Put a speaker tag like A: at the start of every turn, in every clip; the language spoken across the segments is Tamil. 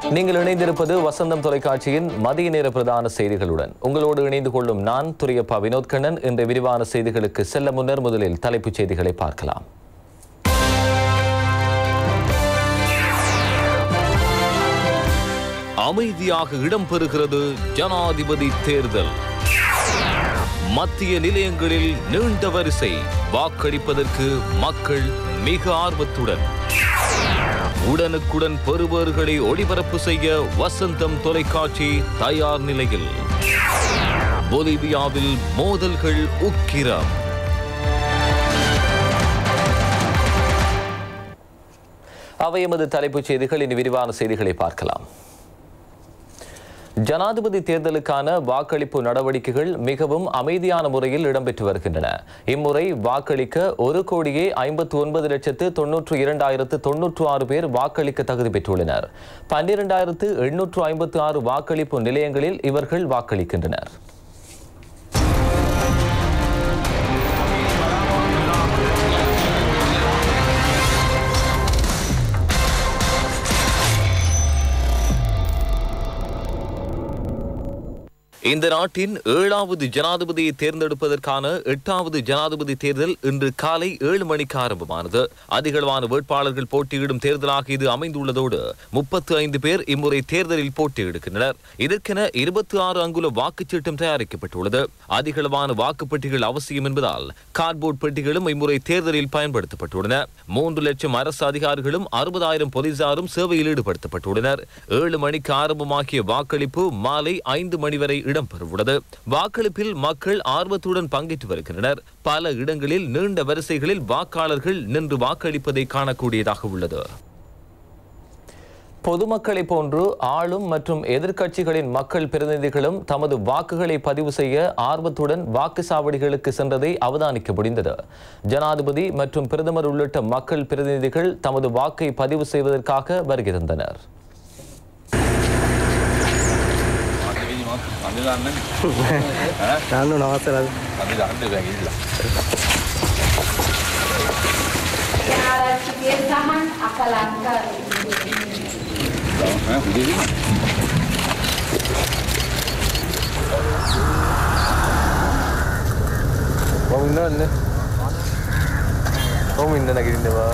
A: நீங்கள் இணைந்திருப்பது வசந்தம் தொலைக்காட்சியின் மதிய நேர பிரதான செய்திகளுடன் உங்களோடு இணைந்து கொள்ளும் நான் துரியப்பா வினோத் கண்ணன் இந்த விரிவான செய்திகளுக்கு செல்ல முன்னர் முதலில் தலைப்புச் செய்திகளை பார்க்கலாம் அமைதியாக இடம்பெறுகிறது ஜனாதிபதி தேர்தல் மத்திய நிலையங்களில் நீண்ட வரிசை வாக்களிப்பதற்கு மக்கள் மிக ஆர்வத்துடன் உடனுக்குடன் பெறுபவர்களை ஒளிபரப்பு செய்ய வசந்தம் தொலைக்காட்சி தயார் நிலையில் பொலிவியாவில் மோதல்கள் உக்கிரம் அவை எமது தலைப்புச் செய்திகள் இனி விரிவான செய்திகளை பார்க்கலாம் ஜனாதிபதி தேர்தலுக்கான வாக்களிப்பு நடவடிக்கைகள் மிகவும் அமைதியான முறையில் இடம்பெற்று வருகின்றன இம்முறை வாக்களிக்க ஒரு கோடியே ஐம்பத்து ஒன்பது லட்சத்து தொன்னூற்று இரண்டாயிரத்து தொன்னூற்று ஆறு பேர் வாக்களிக்க தகுதி பெற்றுள்ளனர் பன்னிரண்டாயிரத்து எண்ணூற்று ஐம்பத்து ஆறு வாக்களிப்பு நிலையங்களில் இவர்கள் வாக்களிக்கின்றனர் இந்த நாட்டின் ஏழாவது ஜனாதிபதியை தேர்ந்தெடுப்பதற்கான எட்டாவது ஜனாதிபதி தேர்தல் இன்று காலை ஏழு மணிக்கு ஆரம்பமானது அதிகளவான வேட்பாளர்கள் போட்டியிடும் தேர்தலாக இது அமைந்துள்ளதோடு முப்பத்து ஐந்து பேர் இம்முறை தேர்தலில் போட்டியிடுகின்றனர் இதற்கென இருபத்தி ஆறு அங்குல வாக்குச்சீட்டம் தயாரிக்கப்பட்டுள்ளது அதிகளவான வாக்குப்பெட்டிகள் அவசியம் என்பதால் கார்ட்போர்ட் பெட்டிகளும் இம்முறை தேர்தலில் பயன்படுத்தப்பட்டுள்ளன மூன்று லட்சம் அரசு அதிகாரிகளும் அறுபதாயிரம் போலீசாரும் சேவையில் ஈடுபடுத்தப்பட்டுள்ளனர் ஏழு மணிக்கு ஆரம்பமாகிய வாக்களிப்பு மாலை ஐந்து மணி வரை இடம்பெறவுள்ளது வாக்களிப்பில் மக்கள் ஆர்வத்துடன் பங்கேற்று வருகின்றனர் பல இடங்களில் நீண்ட வரிசைகளில் வாக்காளர்கள் நின்று வாக்களிப்பதை காணக்கூடியதாக உள்ளது பொதுமக்களை போன்று ஆளும் மற்றும் எதிர்க்கட்சிகளின் மக்கள் பிரதிநிதிகளும் தமது வாக்குகளை பதிவு செய்ய ஆர்வத்துடன் வாக்கு சாவடிகளுக்கு சென்றதை அவதானிக்க முடிந்தது ஜனாதிபதி மற்றும் பிரதமர் உள்ளிட்ட மக்கள் பிரதிநிதிகள் தமது வாக்கை பதிவு செய்வதற்காக வருகின்றனர்
B: ನಾನು ನಮಸ್ತೆ Raju
C: Kebersamaan apalangkah
A: Oh, minna ne. Oh, minna nagirinda ba?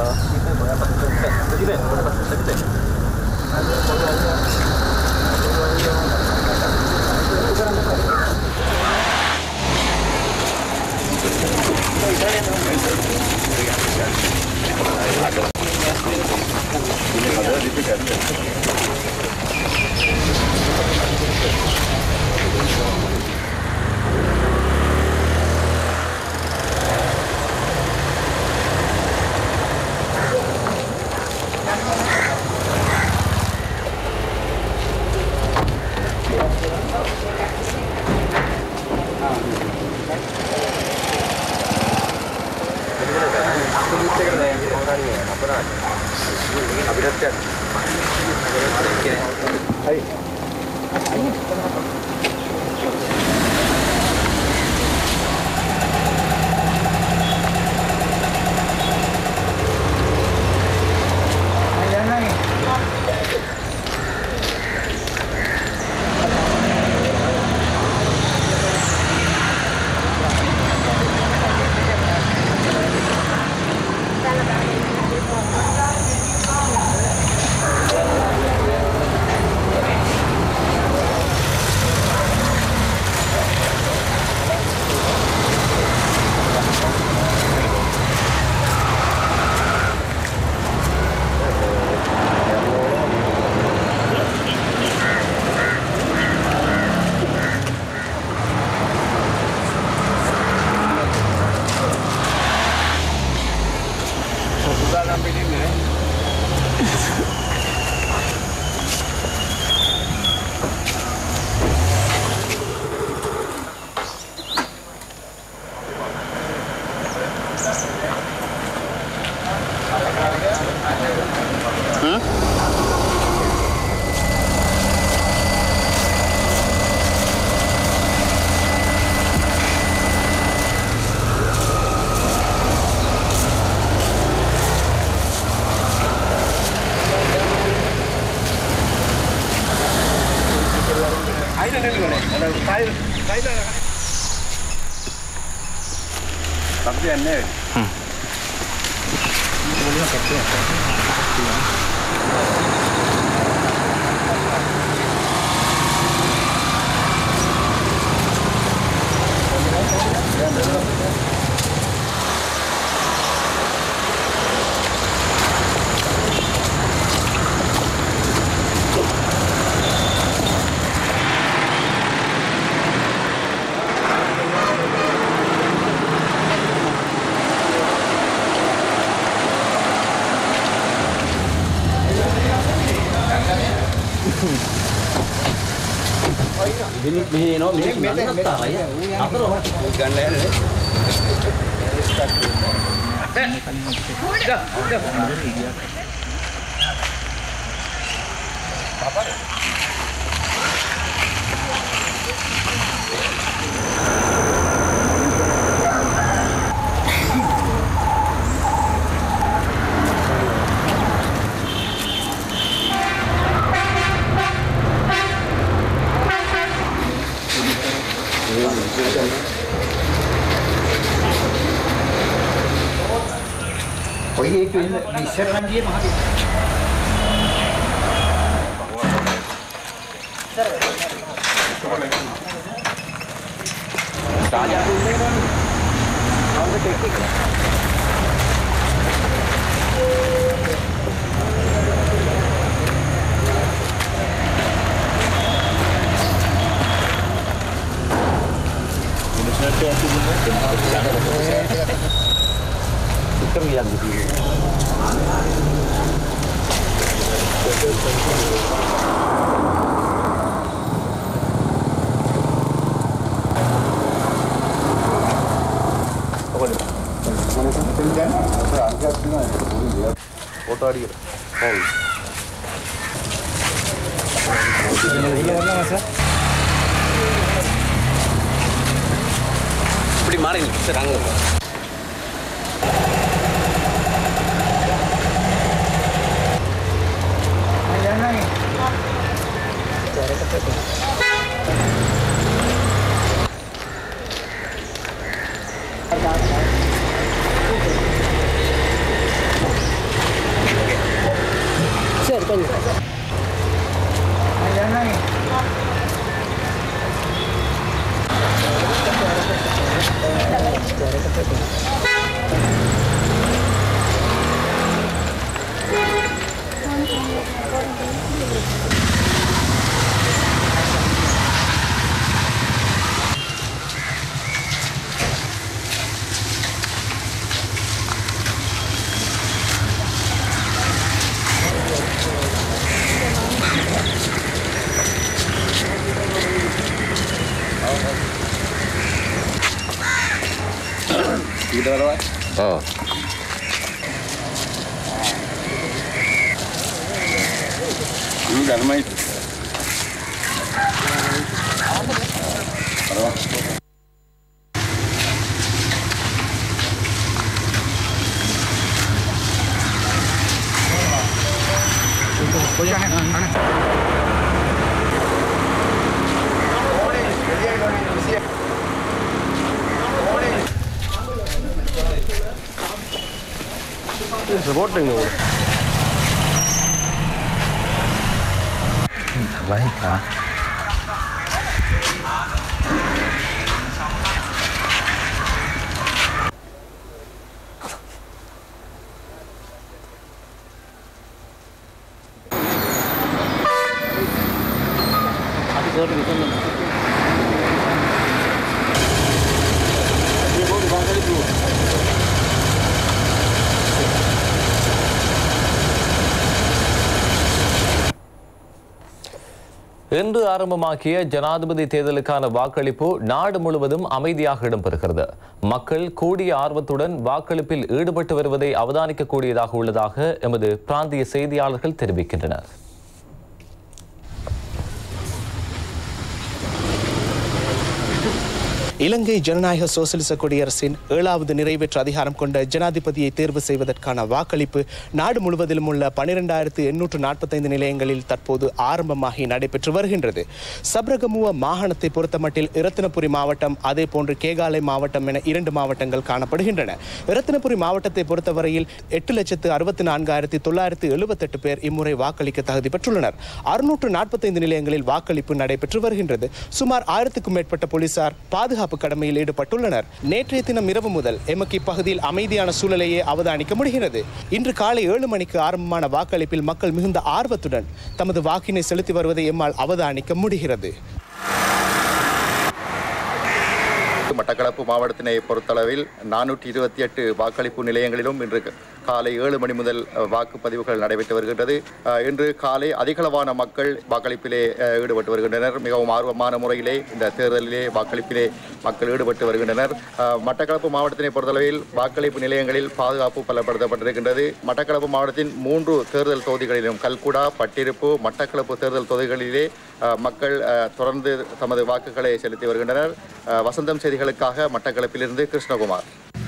B: අපි යන්නේ
D: ஃபோட்டோ அடிக்கிறேன்
B: இப்படி மாறிங்க சார் அங்கே
D: ඊට වරවා
A: ஓ
D: ධර්මයි
B: போட்டுங்க
A: இன்று ஆரம்பமாகிய ஜனாதிபதி தேர்தலுக்கான வாக்களிப்பு நாடு முழுவதும் அமைதியாக இடம்பெறுகிறது மக்கள் கூடிய ஆர்வத்துடன் வாக்களிப்பில் ஈடுபட்டு வருவதை அவதானிக்கக்கூடியதாக உள்ளதாக எமது பிராந்திய செய்தியாளர்கள் தெரிவிக்கின்றனர்
B: இலங்கை ஜனநாயக சோசலிச குடியரசின் ஏழாவது நிறைவேற்று அதிகாரம் கொண்ட ஜனாதிபதியை தேர்வு செய்வதற்கான வாக்களிப்பு நாடு முழுவதிலும் உள்ள பனிரெண்டாயிரத்து எண்ணூற்று நாற்பத்தைந்து நிலையங்களில் தற்போது ஆரம்பமாகி நடைபெற்று வருகின்றது சப்ரகமுவ மாகாணத்தை பொறுத்தமட்டில் இரத்தினபுரி மாவட்டம் அதே போன்று கேகாலை மாவட்டம் என இரண்டு மாவட்டங்கள் காணப்படுகின்றன இரத்தினபுரி மாவட்டத்தை பொறுத்தவரையில் எட்டு லட்சத்து அறுபத்தி நான்காயிரத்தி தொள்ளாயிரத்து எழுபத்தெட்டு பேர் இம்முறை வாக்களிக்க தகுதி பெற்றுள்ளனர் அறுநூற்று நாற்பத்தைந்து நிலையங்களில் வாக்களிப்பு நடைபெற்று வருகின்றது சுமார் ஆயிரத்துக்கும் மேற்பட்ட போலீசார் பாதுகாப்பு கடமையில் ஈடுபட்டுள்ளனர் நேற்றைய தினம் இரவு முதல் எமக்கு இப்பகுதியில் அமைதியான சூழலையே அவதானிக்க முடிகிறது இன்று காலை ஏழு மணிக்கு ஆரம்பமான வாக்களிப்பில் மக்கள் மிகுந்த ஆர்வத்துடன் தமது வாக்கினை செலுத்தி வருவதை எம்மால் அவதானிக்க முடிகிறது
D: மட்டக்களப்பு மாவட்டத்தினை பொறுத்தளவில் நானூற்றி இருபத்தி எட்டு வாக்களிப்பு நிலையங்களிலும் இன்று காலை ஏழு மணி முதல் அஹ், வாக்குப்பதிவுகள் நடைபெற்று வருகின்றது அஹ், இன்று காலை அதிகளவான மக்கள் வாக்களிப்பிலே அஹ், ஈடுபட்டு வருகின்றனர் மிகவும் ஆர்வமான முறையிலே இந்த தேர்தலிலே வாக்களிப்பிலே மக்கள் ஈடுபட்டு வருகின்றனர் அஹ், மட்டக்களப்பு மாவட்டத்தினை பொறுத்தளவில் வாக்களிப்பு நிலையங்களில் பாதுகாப்பு பலப்படுத்தப்பட்டிருக்கின்றது மட்டக்களப்பு மாவட்டத்தின் மூன்று தேர்தல் தொகுதிகளிலும் கல்குடா பட்டிருப்பு மட்டக்களப்பு தேர்தல் தொகுதிகளிலே அஹ், மக்கள் அஹ், தொடர்ந்து தமது வாக்குகளை செலுத்தி வருகின்றனர் அஹ், வசந்தம் செய்திகளுக்காக மட்டக்களப்பிலிருந்து கிருஷ்ணகுமார்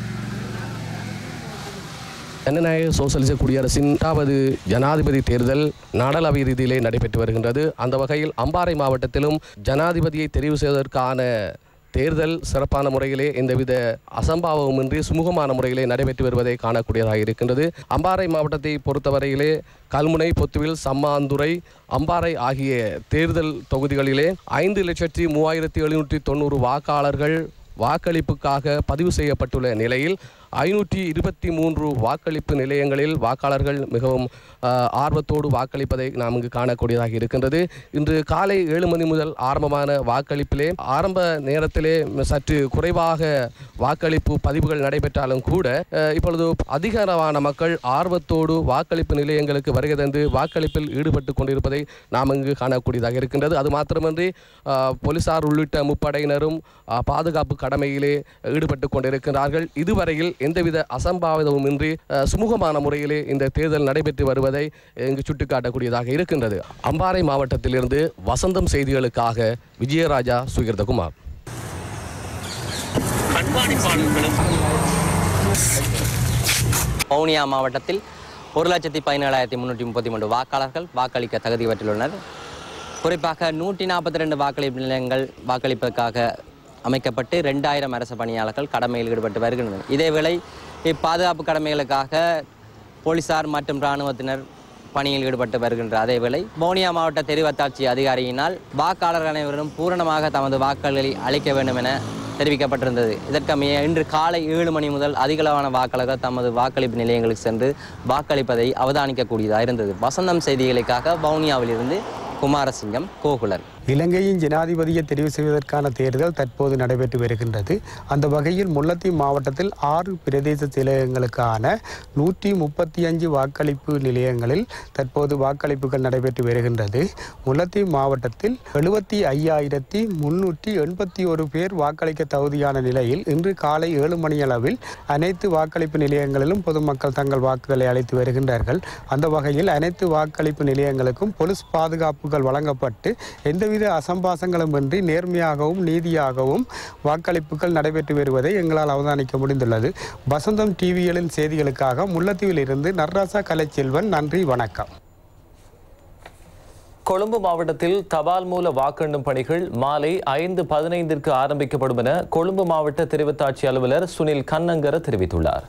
E: ஜனநாயக சோசலிச குடியரசின் எட்டாவது ஜனாதிபதி தேர்தல் நாடளாவிய ரீதியிலே நடைபெற்று வருகின்றது அந்த வகையில் அம்பாறை மாவட்டத்திலும் ஜனாதிபதியை தெரிவு செய்வதற்கான தேர்தல் சிறப்பான முறையிலே எந்தவித அசம்பாவமுமின்றி சுமூகமான முறையிலே நடைபெற்று வருவதை காணக்கூடியதாக இருக்கின்றது அம்பாறை மாவட்டத்தை பொறுத்தவரையிலே கல்முனை பொத்துவில் சம்மாந்துறை அம்பாறை ஆகிய தேர்தல் தொகுதிகளிலே ஐந்து லட்சத்தி மூவாயிரத்தி எழுநூற்றி தொண்ணூறு வாக்காளர்கள் வாக்களிப்புக்காக பதிவு செய்யப்பட்டுள்ள நிலையில் ஐநூற்றி இருபத்தி மூன்று வாக்களிப்பு நிலையங்களில் வாக்காளர்கள் மிகவும் ஆஹ், ஆர்வத்தோடு வாக்களிப்பதை நாம் இங்கு காணக்கூடியதாக இருக்கின்றது இன்று காலை ஏழு மணி முதல் ஆரம்பமான வாக்களிப்பிலே ஆரம்ப நேரத்திலே சற்று குறைவாக வாக்களிப்பு பதிவுகள் நடைபெற்றாலும் கூட அஹ், இப்பொழுது அதிகமான மக்கள் ஆர்வத்தோடு வாக்களிப்பு நிலையங்களுக்கு வருகை தந்து வாக்களிப்பில் ஈடுபட்டு கொண்டிருப்பதை நாம் இங்கு காணக்கூடியதாக இருக்கின்றது அது மாத்திரமன்றி ஆஹ், போலீசார் உள்ளிட்ட முப்படையினரும் ஆஹ், பாதுகாப்பு கடமையிலே ஈடுபட்டு கொண்டிருக்கிறார்கள் இதுவரையில் எந்தவித அசம்பாவிதமுமின்றி ஆஹ், சுமூகமான முறையிலே இந்த தேர்தல் நடைபெற்று வருவதை இங்கு சுட்டிக்காட்டக்கூடியதாக இருக்கின்றது அம்பாறை மாவட்டத்திலிருந்து வசந்தம் செய்திகளுக்காக விஜயராஜா சுகிர்தகுமார்
F: வவுனியா மாவட்டத்தில் ஒரு லட்சத்தி பதினேழாயிரத்தி முந்நூற்றி முப்பத்தி மூன்று வாக்காளர்கள் வாக்களிக்க தகுதி பெற்றுள்ளனர் குறிப்பாக நூற்றி நாற்பத்தி ரெண்டு வாக்களிப்பு நிலையங்கள் வாக்களிப்புக்காக அமைக்கப்பட்டு ரெண்டாயிரம் அரசு பணியாளர்கள் கடமையில் ஈடுபட்டு வருகின்றனர் இதேவேளை இப்பாதுகாப்பு கடமைகளுக்காக போலீசார் மற்றும் இராணுவத்தினர் பணியில் ஈடுபட்டு வருகின்ற அதேவேளை வவுனியா மாவட்ட தெரிவத்தாட்சி அதிகாரியினால் வாக்காளர்கள் அனைவரும் பூரணமாக தமது வாக்குகளை அளிக்க வேண்டும் என தெரிவிக்கப்பட்டிருந்தது இதற்கமைய இன்று காலை ஏழு மணி முதல் அதிகளவான வாக்காளர்கள் தமது வாக்களிப்பு நிலையங்களுக்கு சென்று வாக்களிப்பதை அவதானிக்கக்கூடியதாக இருந்தது வசந்தம் செய்திகளுக்காக வவுனியாவிலிருந்து குமாரசிங்கம் கோகுலர்
G: இலங்கையின் ஜனாதிபதியை தெரிவு செய்வதற்கான தேர்தல் தற்போது நடைபெற்று வருகின்றது அந்த வகையில் முல்லைத்தீவு மாவட்டத்தில் ஆறு பிரதேச செயலகங்களுக்கான நூற்றி முப்பத்தி அஞ்சு வாக்களிப்பு நிலையங்களில் தற்போது வாக்களிப்புகள் நடைபெற்று வருகின்றது முல்லைத்தீவு மாவட்டத்தில் எழுபத்தி ஐயாயிரத்தி முன்னூற்றி எண்பத்தி ஒரு பேர் வாக்களிக்க தகுதியான நிலையில் இன்று காலை ஏழு மணியளவில் அனைத்து வாக்களிப்பு நிலையங்களிலும் பொதுமக்கள் தங்கள் வாக்குகளை அளித்து வருகின்றார்கள் அந்த வகையில் அனைத்து வாக்களிப்பு நிலையங்களுக்கும் போலீஸ் பாதுகாப்புகள் வழங்கப்பட்டு எந்தவித அசம்பாசங்களும் இன்றி நேர்மையாகவும் நீதியாகவும் வாக்களிப்புகள் நடைபெற்று வருவதை எங்களால் அவதானிக்க முடிந்துள்ளது வசந்தம் டிவிகளின் செய்திகளுக்காக முல்லைத்தீவில் இருந்து நர்ராசா கலைச்செல்வன் நன்றி வணக்கம்
A: கொழும்பு மாவட்டத்தில் தபால் மூல வாக்கெண்ணும் பணிகள் மாலை ஐந்து பதினைந்திற்கு ஆரம்பிக்கப்படும் என கொழும்பு மாவட்ட தெரிவத்தாட்சி அலுவலர் சுனில் கண்ணங்கர தெரிவித்துள்ளார்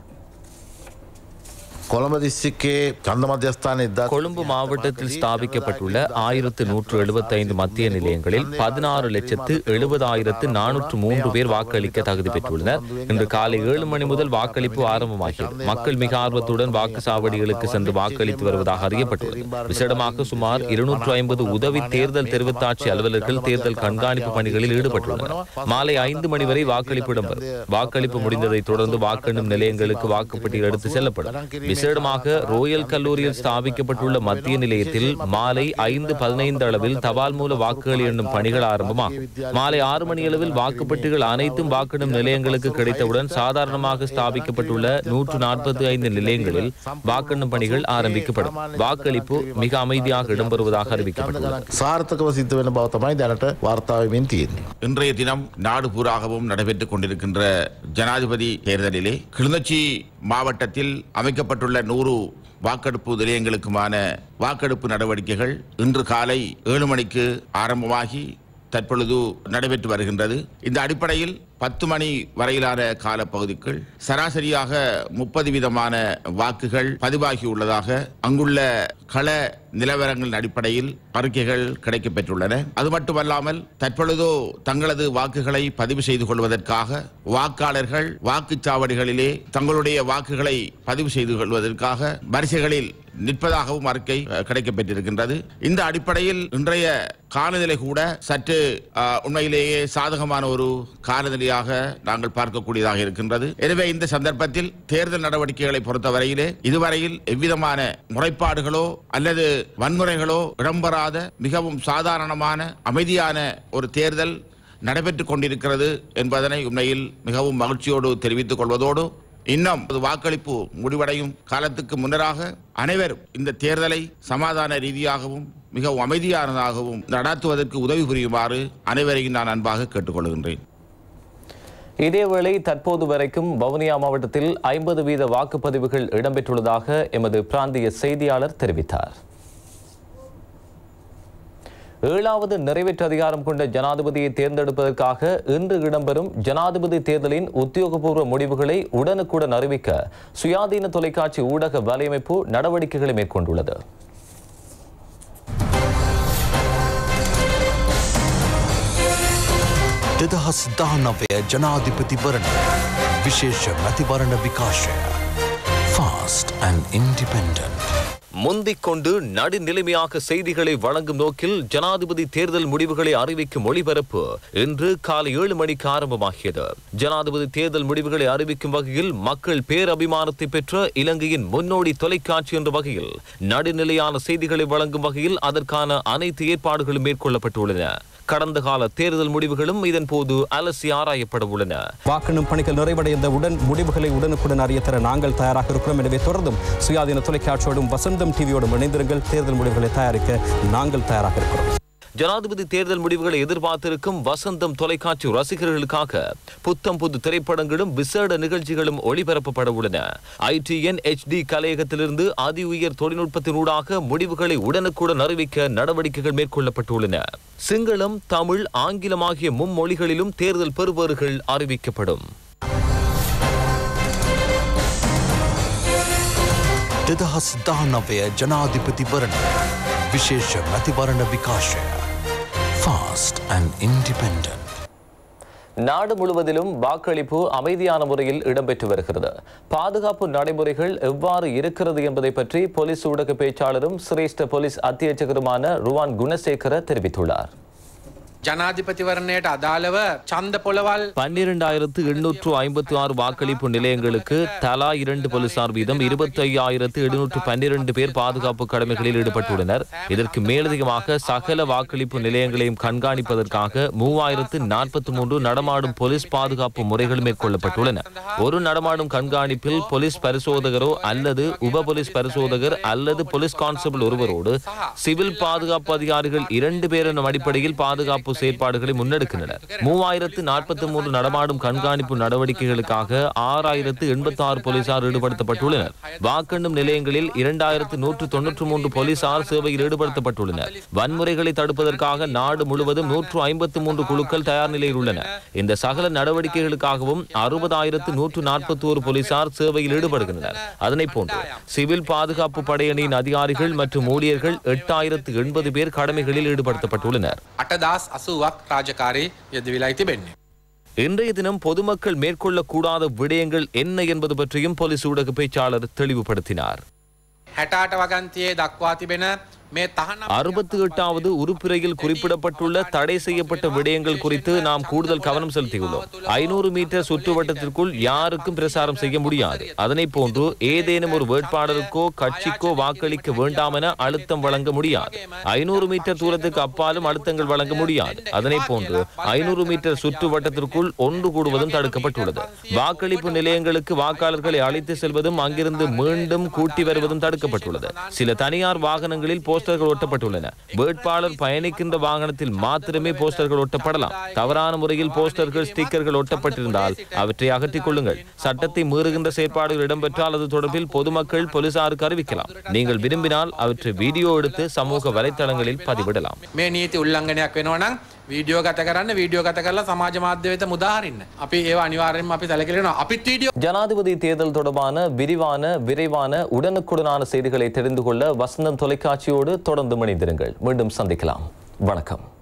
H: කොළඹ දිස්සික්කේ චන්ද මධ්‍යස්ථාන එදා
A: கொழும்பு மாவட்டத்தில் ஸ்தாபிக்கப்பட்டுள்ள ஆயிரத்து நூற்று எழுபத்தைந்து மத்திய நிலையங்களில் பதினாறு லட்சத்து எழுபதாயிரத்து நானூற்று மூன்று பேர் வாக்களிக்க தகுதி பெற்றுள்ளனர் இன்று காலை ஏழு மணி முதல் வாக்களிப்பு ஆரம்பமாகியது மக்கள் மிக ஆர்வத்துடன் வாக்கு சாவடிகளுக்கு சென்று வாக்களித்து வருவதாக அறியப்பட்டுள்ளது விசேடமாக சுமார் இருநூற்று ஐம்பது உதவி தேர்தல் தெரிவித்தாட்சி அலுவலர்கள் தேர்தல் கண்காணிப்பு பணிகளில் ஈடுபட்டுள்ளனர் மாலை ஐந்து மணி வரை வாக்களிப்பு இடம்பெறும் வாக்களிப்பு முடிந்ததை தொடர்ந்து வாக்கெண்ணும் நிலையங்களுக்கு வாக்குப்பட்டியல் எடுத்து செல்லப்படும் விசேடமாக ரோயல் கல்லூரியில் ஸ்தாபிக்கப்பட்டுள்ள மத்திய நிலையத்தில் மாலை ஐந்து பதினைந்து அளவில் தபால் மூல வாக்குகள் எண்ணும் பணிகள் ஆரம்பமாகும் மாலை ஆறு மணி அளவில் வாக்குப்பெட்டிகள் அனைத்தும் வாக்கெடும் நிலையங்களுக்கு கிடைத்தவுடன் சாதாரணமாக ஸ்தாபிக்கப்பட்டுள்ள நூற்று நாற்பத்தி ஐந்து நிலையங்களில் வாக்கெண்ணும் பணிகள் ஆரம்பிக்கப்படும் வாக்களிப்பு மிக அமைதியாக இடம்பெறுவதாக அறிவிக்கப்பட்டுள்ளது
H: සාර්ථකව සිද්ධ වෙන බව තමයි දැනට වාර්තාවමින් තියෙන්නේ.
I: இன்றைய தினம் நாடு பூராகவும் நடைபெற்றுக் கொண்டிருக்கின்ற ஜனாதிபதி தேர்தலிலே கிளிநொச்சி மாவட்டத்தில் அமைக்கப்பட்டுள்ள நூறு வாக்கெடுப்பு நிலையங்களுக்குமான வாக்கெடுப்பு நடவடிக்கைகள் இன்று காலை ஏழு மணிக்கு ஆரம்பமாகி தற்பொழுது நடைபெற்று வருகின்றது இந்த அடிப்படையில் பத்து மணி வரையிலான காலப்பகுதிக்குள் சராசரியாக முப்பது விதமான வாக்குகள் பதிவாகியுள்ளதாக அங்குள்ள கள நிலவரங்களின் அடிப்படையில் அறிக்கைகள் கிடைக்கப்பெற்றுள்ளன அது மட்டுமல்லாமல் தற்பொழுது தங்களது வாக்குகளை பதிவு செய்து கொள்வதற்காக வாக்காளர்கள் வாக்குச்சாவடிகளிலே தங்களுடைய வாக்குகளை பதிவு செய்து கொள்வதற்காக வரிசைகளில் நிற்பதாகவும் அறிக்கை அஹ், கிடைக்கப்பெற்றிருக்கின்றது இந்த அடிப்படையில் இன்றைய காலநிலை கூட சற்று அஹ், உண்மையிலேயே சாதகமான ஒரு காலநிலையாக நாங்கள் பார்க்கக்கூடியதாக இருக்கின்றது எனவே இந்த சந்தர்ப்பத்தில் தேர்தல் நடவடிக்கைகளை பொறுத்தவரையிலே இதுவரையில் எவ்விதமான முறைப்பாடுகளோ அல்லது வன்முறைகளோ இடம்பெறாத மிகவும் சாதாரணமான அமைதியான ஒரு தேர்தல் நடைபெற்றுக் கொண்டிருக்கிறது என்பதனை உண்மையில் மிகவும் மகிழ்ச்சியோடு தெரிவித்துக் கொள்வதோடு இன்னும் அது வாக்களிப்பு முடிவடையும் காலத்துக்கு முன்னராக அனைவரும் இந்த தேர்தலை சமாதான ரீதியாகவும் மிகவும் அமைதியானதாகவும் நடத்துவதற்கு உதவி புரியுமாறு அனைவரையும் நான் அன்பாக கேட்டுக்கொள்கின்றேன்
A: இதேவேளை தற்போது வரைக்கும் வவுனியா மாவட்டத்தில் ஐம்பது வீத வாக்குப்பதிவுகள் இடம்பெற்றுள்ளதாக எமது பிராந்திய செய்தியாளர் தெரிவித்தார் ஏழாவது நிறைவேற்று அதிகாரம் கொண்ட ஜனாதிபதியை தேர்ந்தெடுப்பதற்காக இன்று இடம்பெறும் ஜனாதிபதி தேர்தலின் உத்தியோகபூர்வ முடிவுகளை உடனுக்குடன் அறிவிக்க சுயாதீன தொலைக்காட்சி ஊடக வலையமைப்பு நடவடிக்கைகளை மேற்கொண்டுள்ளது
J: දෙදහස් දානවය ජනාධිපතිවරණ විශේෂ මැතිවරණ විකාශය ෆාස්ட் அண்ட் இண்டிபெண்டன்ட்
A: முந்திக் கொண்டு நடுநிலைமையாக செய்திகளை வழங்கும் நோக்கில் ஜனாதிபதி தேர்தல் முடிவுகளை அறிவிக்கும் ஒளிபரப்பு இன்று காலை ஏழு மணிக்கு ஆரம்பமாகியது ஜனாதிபதி தேர்தல் முடிவுகளை அறிவிக்கும் வகையில் மக்கள் பேரபிமானத்தை பெற்ற இலங்கையின் முன்னோடி தொலைக்காட்சி என்ற வகையில் நடுநிலையான செய்திகளை வழங்கும் வகையில் அதற்கான அனைத்து ஏற்பாடுகளும் மேற்கொள்ளப்பட்டுள்ளன கடந்த கால தேர்தல் முடிவுகளும் இதன் போது அலசி ஆராயப்பட உள்ளன
K: வாக்கெண்ணும் பணிகள் நிறைவடைந்தவுடன் முடிவுகளை உடனுக்குடன் அறிய தர நாங்கள் தயாராக இருக்கிறோம் எனவே தொடர்ந்தும் சுயாதீன தொலைக்காட்சியோடும் வசந்தம் டிவியோடும் இணைந்திருங்கள் தேர்தல் முடிவுகளை தயாரிக்க நாங்கள் தயாராக இருக்கிறோம்
A: ஜனாதிபதி தேர்தல் முடிவுகளை எதிர்பார்த்திருக்கும் வசந்தம் தொலைக்காட்சி ரசிகர்களுக்காக புத்தம் புது திரைப்படங்களும் விசேட நிகழ்ச்சிகளும் ஒளிபரப்பப்பட உள்ளன ஐடிஎன் HD கலையகத்திலிருந்து அதி உயர் தொழில்நுட்பத்தினூடாக முடிவுகளை உடனுக்குடன் அறிவிக்க நடவடிக்கைகள் மேற்கொள்ளப்பட்டுள்ளன சிங்களம் தமிழ் ஆங்கிலம் ஆகிய மும்மொழிகளிலும் தேர்தல் பெறுபவர்கள் அறிவிக்கப்படும்
J: දෙදහස් දානවය ජනාධිපතිවරණ විශේෂ මැතිවරණ විකාශය ෆාස්ட் அண்ட் இண்டிபெண்டன்ட்
A: நாடு முழுவதிலும் வாக்களிப்பு அமைதியான முறையில் இடம்பெற்று வருகிறது பாதுகாப்பு நடைமுறைகள் எவ்வாறு இருக்கிறது என்பதை பற்றி போலீஸ் ஊடக பேச்சாளரும் சிரேஷ்ட போலீஸ் அத்தியட்சகருமான ருவான் குணசேகர தெரிவித்துள்ளார்
L: ජනාධිපතිවරණයට අදාළව චන්ද පොළවල්
A: பன்னிரண்டாயிரத்து எண்ணூற்று ஐம்பத்தி ஆறு வாக்களிப்பு நிலையங்களுக்கு தலா இரண்டு போலீசார் வீதம் இருபத்தி ஐயாயிரத்து எழுநூற்று பன்னிரண்டு பேர் பாதுகாப்பு கடமைகளில் ஈடுபட்டுள்ளனர் இதற்கு மேலதிகமாக சகல வாக்களிப்பு நிலையங்களையும் கண்காணிப்பதற்காக மூவாயிரத்து நாற்பத்தி மூன்று நடமாடும் போலீஸ் பாதுகாப்பு முறைகள் மேற்கொள்ளப்பட்டுள்ளன ஒரு நடமாடும் கண்காணிப்பில் போலீஸ் பரிசோதகரோ அல்லது உப போலீஸ் பரிசோதகர் அல்லது போலீஸ் கான்ஸ்டபிள் ஒருவரோடு சிவில் பாதுகாப்பு அதிகாரிகள் இரண்டு பேர் எனும் அடிப்படையில் பாதுகாப்பு செயற்பாடுகளை முன்னெடுக்கின்றனர் மூவாயிரத்து நாற்பத்தி மூன்று நடமாடும் கண்காணிப்பு நடவடிக்கைகளுக்காக ஆறாயிரத்து எண்பத்தி ஆறு போலீசார் ஈடுபடுத்தப்பட்டுள்ளனர் வாக்கெண்ணும் நிலையங்களில் இரண்டாயிரத்து நூற்று தொன்னூற்று மூன்று போலீசார் சேவையில் ஈடுபடுத்தப்பட்டுள்ளனர் வன்முறைகளை தடுப்பதற்காக நாடு முழுவதும் நூற்று ஐம்பத்து மூன்று குழுக்கள் தயார் நிலையில் உள்ளன இந்த சகல நடவடிக்கைகளுக்காகவும் அறுபதாயிரத்து நூற்று நாற்பத்தி ஒரு போலீசார் சேவையில் ஈடுபடுகின்றனர் அதனை போன்று சிவில் பாதுகாப்பு படையணியின் அதிகாரிகள் மற்றும் ஊழியர்கள் எட்டாயிரத்து எண்பது பேர் கடமைகளில் ஈடுபடுத்தப்பட்டுள்ளனர்
L: අටදස් අසුවක් රාජකාරී යෙදවිලායි තිබෙන්නේ.
A: இன்றைய தினம் பொதுமக்கள் மேற்கொள்ளக்கூடாத விடயங்கள் என்ன என்பது பற்றியும் போலீஸ் ஊடக பேச்சாளர் தெளிவுபடுத்தினார்
L: හැටාට වගන්තියේ දක්වා තිබෙන මේ තහනම්
A: அறுபத்தி எட்டாவது உறுப்புரையில் குறிப்பிடப்பட்டுள்ள தடை செய்யப்பட்ட விடயங்கள் குறித்து நாம் கூடுதல் கவனம் செலுத்தியுள்ளோம் ஐநூறு மீட்டர் சுற்றுவட்டத்திற்குள் யாருக்கும் பிரசாரம் செய்ய முடியாது அதனை போன்று ஏதேனும் ஒரு வேட்பாளருக்கோ கட்சிக்கோ வாக்களிக்க வேண்டாம் என அழுத்தம் வழங்க முடியாது ஐநூறு மீட்டர் தூரத்துக்கு அப்பாலும் அழுத்தங்கள் வழங்க முடியாது அதனை போன்று ஐநூறு மீட்டர் சுற்றுவட்டத்திற்குள் ஒன்று கூடுவதும் தடுக்கப்பட்டுள்ளது வாக்களிப்பு நிலையங்களுக்கு வாக்காளர்களை அழைத்து செல்வதும் அங்கிருந்து மீண்டும் கூட்டி வருவதும் தடுக்கப்பட்டுள்ளது சில தனியார் வாகனங்களில் போஸ்டர்கள் ஒட்டப்பட்டுள்ளன வேட்பாளர் பயணிக்கின்ற வாகனத்தில் மாத்திரமே போஸ்டர்கள் ஒட்டப்படலாம் தவறான முறையில் போஸ்டர்கள் ஸ்டிக்கர்கள் ஒட்டப்பட்டிருந்தால் அவற்றை அகற்றிக் கொள்ளுங்கள் சட்டத்தை மீறுகின்ற செயற்பாடுகள் இடம்பெற்றால் அது தொடர்பில் பொதுமக்கள் போலீசாருக்கு அறிவிக்கலாம் நீங்கள் விரும்பினால் அவற்றை வீடியோ எடுத்து சமூக வலைத்தளங்களில் பதிவிடலாம்
L: මේ නීති උල්ලංඝනයක් වෙනවා නම් වීඩියෝ ගත කරන්න වීඩියෝ ගත කරලා සමාජ මාධ්‍ය වෙත මුදාහරින්න. අපි ඒවා අනිවාර්යෙන්ම අපි සැලකිලිනවා. අපිත් වීඩියෝ
A: ஜனாதிபதி தேர்தல் தொடர்பான விரிவான விரைவான உடனுக்குடனான செய்திகளை தெரிந்து கொள்ள வசந்தம் தொலைக்காட்சியோடு தொடர்ந்து இணைந்திருங்கள் மீண்டும் சந்திக்கலாம் வணக்கம்